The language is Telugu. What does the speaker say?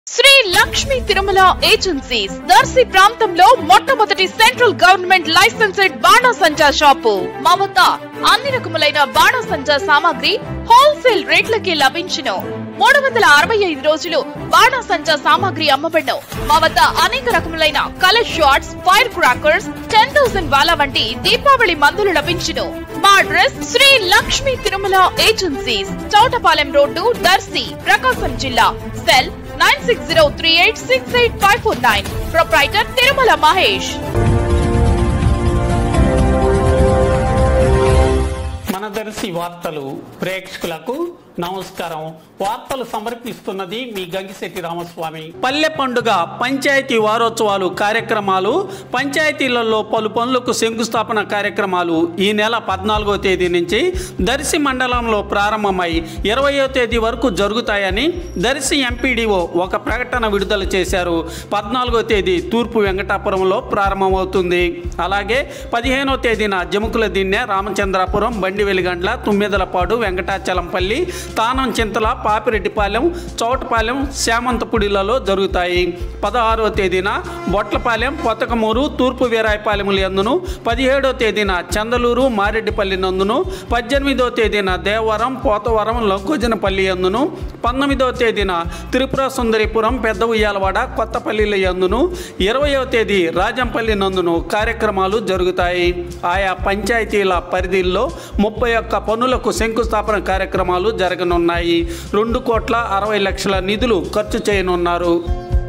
శ్రీ లక్ష్మీ తిరుమల ఏజెన్సీస్ దర్శి ప్రాంతంలో మొట్టమొదటి సెంట్రల్ గవర్నమెంట్ లైసెన్స్డ్ బాణాసంచా షాపు మా వద్ద అన్ని రకములైన బాణాసంచా సామాగ్రి హోల్సేల్ రేట్లకి లభించును మూడు వందల అరవై ఐదు రోజులు బాణాసంచా సామాగ్రి అమ్మబడను మా వద్ద అనేక రకములైన colour shots fire crackers ten thousand వాలా వంటి దీపావళి మందులు లభించును మా address Shri Lakshmi Tirumala agencies Chowtapalem road Darsi Prakasam జిల్లా cell nine six zero three eight six eight five four nine proprietor Tirumala Mahesh మన దర్శి వార్తలు ప్రేక్షకులకు నమస్కారం వార్తలు సమర్పిస్తున్నది మీ గంగిశెట్టి రామస్వామి పల్లె పండుగ పంచాయతీ వారోత్సవాలు కార్యక్రమాలు పంచాయతీలలో పలు పనులకు శంకుస్థాపన కార్యక్రమాలు ఈ నెల పద్నాలుగో తేదీ నుంచి దర్శి మండలంలో ప్రారంభమై ఇరవయో తేదీ వరకు జరుగుతాయని దర్శి ఎంపీడీఓ ఒక ప్రకటన విడుదల చేశారు పద్నాలుగో తేదీ తూర్పు వెంకటాపురంలో ప్రారంభమవుతుంది అలాగే పదిహేనో తేదీన జముకుల దిన్నె రామచంద్రాపురం బండి వెలిగండ్ల తుమ్మెదలపాడు వెంకటాచలంపల్లి తానం చింతల పాపిరెడ్డిపాలెం చౌటపాలెం శామంతపుడిలలో జరుగుతాయి పదహారవ తేదీన బొట్లపాలెం పొతకమూరు తూర్పు వీరాయపాలెముల యందును పదిహేడో తేదీన చందలూరు మారెడ్డిపల్లి నందును పద్దెనిమిదో తేదీన దేవవరం పోతవరం లొంకుజనపల్లి యందును పంతొమ్మిదో తేదీన త్రిపుర సుందరిపురం పెద్ద ఉయ్యాలవాడ కొత్తపల్లిల యందును ఇరవయో తేదీ రాజంపల్లి నందును కార్యక్రమాలు జరుగుతాయి ఆయా పంచాయతీల పరిధిల్లో ముప్పై ఒక్క పనులకు శంకుస్థాపన కార్యక్రమాలు జరగనున్నాయి రెండు కోట్ల అరవై లక్షల నిధులు ఖర్చు చేయనున్నారు